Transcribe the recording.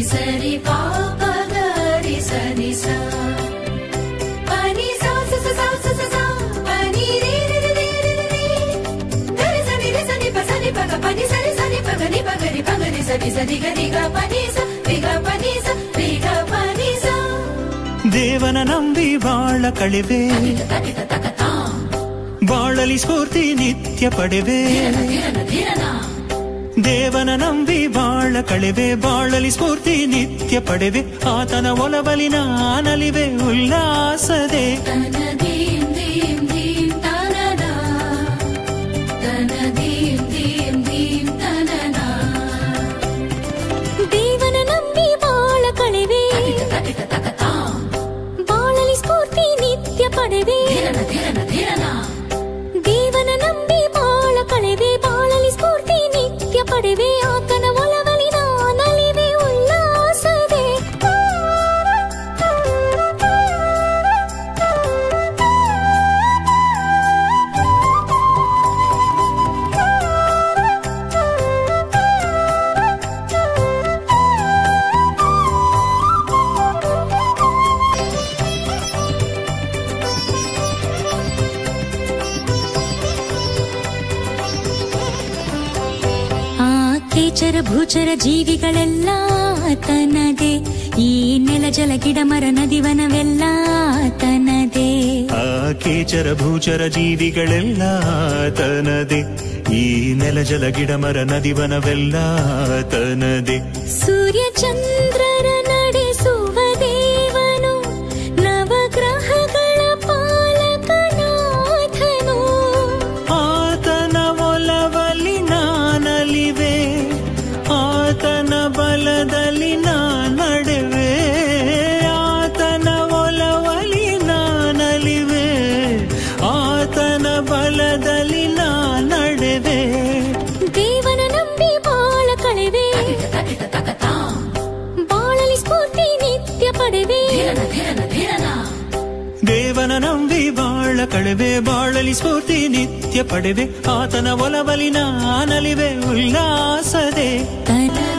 ಸರಿ ಪಾಪ ಗರಿ ಸರಿ ಸ ಪನಿ ಸಾ ಸ ಸ ಸಾ ಸ ಸ ಸಾ ಪನಿ ರೀ ರಿ ರಿ ರಿ ರಿ ರಿ ಗರಿ ಸನಿ ರಿ ಸನಿ ಪ ಸನಿ ಪ ಗ ಪನಿ ಸರಿ ಸನಿ ಪ ಗ ನಿ ಪ ಗರಿ ಪ ಗರಿ ಸನಿ ಸನಿ ಗ ರಿ ಗ ಪನಿ ಸ ರಿ ಗ ಪನಿ ಸ ರಿ ಗ ಪನಿ ಸ ದೇವನ ನಂಬಿ ಬಾಳ ಕಳಿವೆ ತಕಿಟ ತಕ ತಾ ಬಾಳಲಿ ಸ್ಫೂರ್ತಿ ನಿತ್ಯ ಪಡೆವೆ ಧಿರನ ಧಿರನ ದೇವನ ನಂಬಿ ಬಾಳ ಕಳೆವೆ ಬಾಳಲಿ ಸ್ಫೂರ್ತಿ ನಿತ್ಯ ಪಡೆವೆ ಆತನ ಒಲವಲಿ ನಾನಲಿವೆ ಉಲ್ಲಾಸದೆ ತನ ದೀಂ ದೀಂ ದೀಂ ತನನ ತನ ದೀಂ ದೀಂ ದೀಂ ತನನ ದೇವನ ನಂಬಿ ಬಾಳ ಕಳೆವೆ ತಕಿಟ ತಕ ತಾ ಬಾಳಲಿ ಸ್ಫೂರ್ತಿ ನಿತ್ಯ ಪಡೆವೆ ಧಿರನ ಧಿರನ ಧಿರನ ದೇವನ ನಂಬಿ ಬಾಳ ಕಳೆವೆ ಬಾಳಲಿ ಸ್ಫೂರ್ತಿ ನಿತ್ಯ ಪಡೆವೆ ಆತನ ಒಲವಲಿ ನಾನಲಿವೆ ಉಲ್ಲಾಸದೆ ಆ ಕೇಚರ ಭೂಚರ ಜೀವಿಗಳೆಲ್ಲ ತನದೆ ಈ ನೆಲ ಜಲ ಗಿಡ ಮರ ನದಿವನವೆಲ್ಲ ತನದೆ ಆ ಕೇಚರ ಭೂಚರ ಜೀವಿಗಳೆಲ್ಲ ತನದೆ ಈ ನೆಲ ಜಲ ಗಿಡ ಮರ ನದಿವನವೆಲ್ಲ ತನದೆ ಸೂರ್ಯ ಚಂದ್ರರ ನಡೆಸುವ ದೇವನು ನವಗ್ರಹಗಳ ಪಾಲಕನಾಥನು ಆತನ ಒಲವಲಿ ನಾನಲಿವೆ ಆತನ ಬಲದಲ್ಲಿ ನಾನಡೆವೆ ಆತನ ಒಲವಲಿ ನಾನಲಿವೆ ಆತನ ಬಲದಲ್ಲಿ ನಾನಡೆವೆ ದೇವನ ನಂಬಿ ಬಾಳ ಕಳೆವೆ ತಕಿಟ ತಕ ತಾ ಬಾಳಲಿ ಸ್ಫೂರ್ತಿ ನಿತ್ಯ ಪಡೆವೆ ಧಿರನ ಧಿರನ ಧಿರನ ದೇವನ ನಂಬಿ ಬಾಳ ಕಳೆವೆ ಬಾಳಲಿ ಸ್ಫೂರ್ತಿ ನಿತ್ಯ ಪಡೆವೆ ಆತನ ಒಲವಲಿ ನಾನಲಿವೆ ಉಲ್ಲಾಸದೆ ತನ